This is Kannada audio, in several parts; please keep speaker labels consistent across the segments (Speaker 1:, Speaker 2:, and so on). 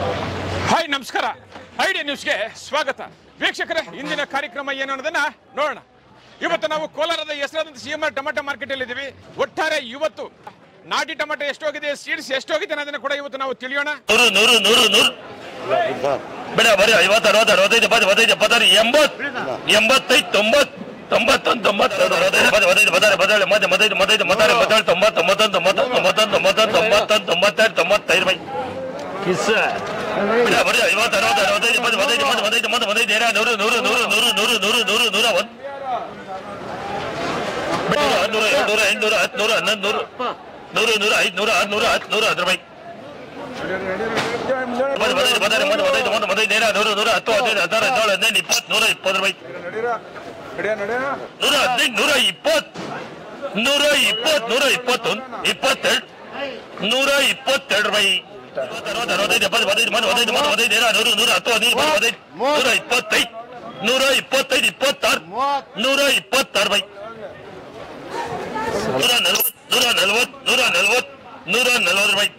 Speaker 1: ಹಾಯ್ ನಮಸ್ಕಾರ ಐಡಿಯಾ ನ್ಯೂಸ್ಗೆ ಸ್ವಾಗತ ವೀಕ್ಷಕರೇ ಇಂದಿನ ಕಾರ್ಯಕ್ರಮ ಏನು ಅನ್ನೋದನ್ನ ನೋಡೋಣ ಇವತ್ತು ನಾವು ಕೋಲಾರದ ಹೆಸರಾದಂತ C M R tomato market ಅಲ್ಲಿ ಇದ್ದೀವಿ ಒಟ್ಟಾರೆ ಇವತ್ತು ನಾಟಿ ಟೊಮೆಟೊ ಎಷ್ಟೋಗಿದೆ ಸೀಡ್ಸ್ ಎಷ್ಟೋಗಿದೆ ಅನ್ನೋದನ್ನ ಕೂಡ ಇವತ್ತು ನಾವು ತಿಳಿಯೋಣ
Speaker 2: ನೂರು ನೂರು ನೂರು ನೂರು ಬೇಡ ಬರೀ ಐವತ್ತು ಅರವತ್ತು ಅರವತ್ತೈದು ಎಪ್ಪತ್ತು ಎಪ್ಪತ್ತೈದು ಎಪ್ಪತ್ತಾರು ಎಂಬತ್ತು ಎಂಬತ್ತೈದು ತೊಂಬತ್ತು ತೊಂಬತ್ತೊಂದು ತೊಂಬತ್ತೆರಡು ಅರವತ್ತೈದು ಎಪ್ಪತ್ತು ಎಪ್ಪತ್ತೈದು ಬದಲು ಮತ್ತೆ ಮತ್ತೈದು ಮತ್ತೈದು ಮತ್ತಾರು ಎಪ್ಪತ್ತೇಳು ತೊಂಬತ್ತು ತೊಂಬತ್ತೊಂದು ತೊಂಬತ್ತೊಂದು ತೊಂಬತ್ತೊಂದು ತೊಂಬತ್ತೊಂದು ತೊಂಬತ್ತೊಂದು ತೊಂಬತ್ತೆರಡು ತೊಂಬತ್ತೈದು ಬೈ ಕಿಸ್ ಬೇಡ ಬರೀ ಐವತ್ತು ಅರವತ್ತು ಅರವತ್ತೈದು ಎಪ್ಪತ್ತು ಎಪ್ಪತ್ತೈದು ಮತ್ತೆ ಮತ್ತೈದು ಮತ್ತೆ ಮತ್ತೈದು ಏನ ನೂರು ನೂರು ನೂರು ನೂರು ನೂರು ನೂರು ನೂರು ನೂರ ಒಂದು ನೂರ ನೂರ ಎಂಟುನೂರ ಹತ್ತು ನೂರ ಹನ್ನೊಂದು ನೂರು ನೂರು ನೂರ ಐದು ನೂರ ಆರು ನೂರ ಹತ್ತು ನೂರ ಹತ್ತು ಬೈ ಮತ್ತೆ ಮತ್ತೈದು ಮತ್ತೈದು ಮತ್ತೆ ಮತ್ತೈದು ಮತ್ತೆ ಮತ್ತೈದು ಏನ ನೂರು ನೂರ ಹತ್ತು ಹದಿನೈದು ಹದಿನಾರು ಹದಿನೇಳು ಹದಿನೈದು ಇಪ್ಪತ್ತು ನೂರ ಇಪ್ಪತ್ತು ಬೈ ನೂರ ಹದಿನೈದು ನೂರ ಇಪ್ಪತ್ತು ನೂರ ಇಪ್ಪತ್ತು ನೂರ ಇಪ್ಪತ್ತೊಂದು ಇಪ್ಪತ್ತೆರಡು ನೂರ ಇಪ್ಪತ್ತೆರಡು ಬೈ ಅರವತ್ತು ಅರವತ್ತೈದು ಎಪ್ಪತ್ತು ಹದಿನೈದು ಮತ್ತೆ ಹದಿನೈದು ಮತ್ತೆ ಹದಿನೈದು ಏನ ನೂರು ನೂರ ಹತ್ತು ಹದಿನೈದು ಮತ್ತೆ ಹದಿನೈದು ನೂರ ಇಪ್ಪತ್ತೈದು ನೂರ ಇಪ್ಪತ್ತೈದು ಇಪ್ಪತ್ತಾರು ನೂರ ಇಪ್ಪತ್ತಾರು ಬೈ ನೂರ ನಲ್ವತ್ತು ನೂರ ನಲ್ವತ್ತು ನೂರ ನಲ್ವತ್ತು ನೂರ ನಲ್ವತ್ತು ಬೈ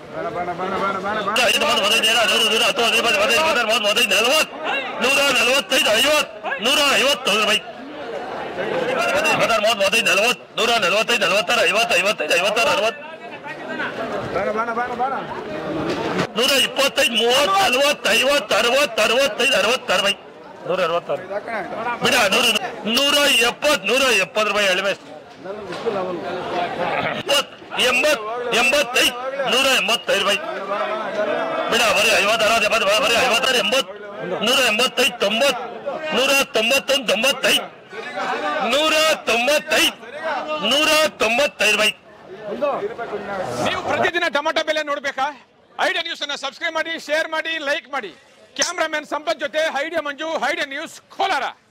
Speaker 2: ಐದು ಮೂವತ್ತು ಹದಿನೈದು ಏನ ನೂರು ನೂರ ಹತ್ತು ಹದಿನೈದು ಮತ್ತೆ ಹದಿನೈದು ಹದಿನಾರು ಮೂವತ್ತು ಹದಿನೈದು ನಲ್ವತ್ತು ನೂರ ನಲ್ವತ್ತೈದು ಐವತ್ತು ನೂರ ಐವತ್ತೊಂದು ಬೈ ಹದಿನಾರು ಮೂವತ್ತು ಹದಿನೈದು ನಲ್ವತ್ತು ನೂರ ನಲ್ವತ್ತೈದು ನಲ್ವತ್ತಾರು ಐವತ್ತು ಐವತ್ತೈದು ಐವತ್ತಾರು ಅರವತ್ತು ನೂರ ಇಪ್ಪತ್ತೈದು ಮೂವತ್ತು ನಲ್ವತ್ತು ಐವತ್ತು ಅರವತ್ತು ಅರವತ್ತೈದು ಅರವತ್ತಾರು ಬೈ ನೂರ ಅರವತ್ತಾರು ಬಿಡ ನೂರು ನೂರ ಎಪ್ಪತ್ತು ನೂರ ಎಪ್ಪತ್ತು ರೂಪಾಯಿ ಎಳಿಮೆ ಎಂಬತ್ ಎಂಬತ್ತೈದು ನೂರ ಎಂಬತ್ತೈದು ಬೈ ಬಿಡ ಬರೀ ಐವತ್ತು ಅರವತ್ತು ಎಪ್ಪತ್ತು ಬರೀ ಐವತ್ತಾರು ಎಂಬತ್ತು ನೂರ ಎಂಬತ್ತೈದು ತೊಂಬತ್ತು ನೂರ ತೊಂಬತ್ತೊಂದು ತೊಂಬತ್ತೈದು ನೂರ ತೊಂಬತ್ತೈದು ನೂರ ತೊಂಬತ್ತೈದು ಬೈ
Speaker 1: ನೀವು ಪ್ರತಿದಿನ ಟೊಮೆಟೊ ಬೆಲೆ ನೋಡ್ಬೇಕಾ ಐಡಿಯಾ ನ್ಯೂಸ್ ಅನ್ನ ಸಬ್ಸ್ಕ್ರೈಬ್ ಮಾಡಿ ಶೇರ್ ಮಾಡಿ ಲೈಕ್ ಮಾಡಿ ಕ್ಯಾಮ್ರಾಮನ್ ಸಂಪತ್ ಜೊತೆ Idea Manju Idea News Kolar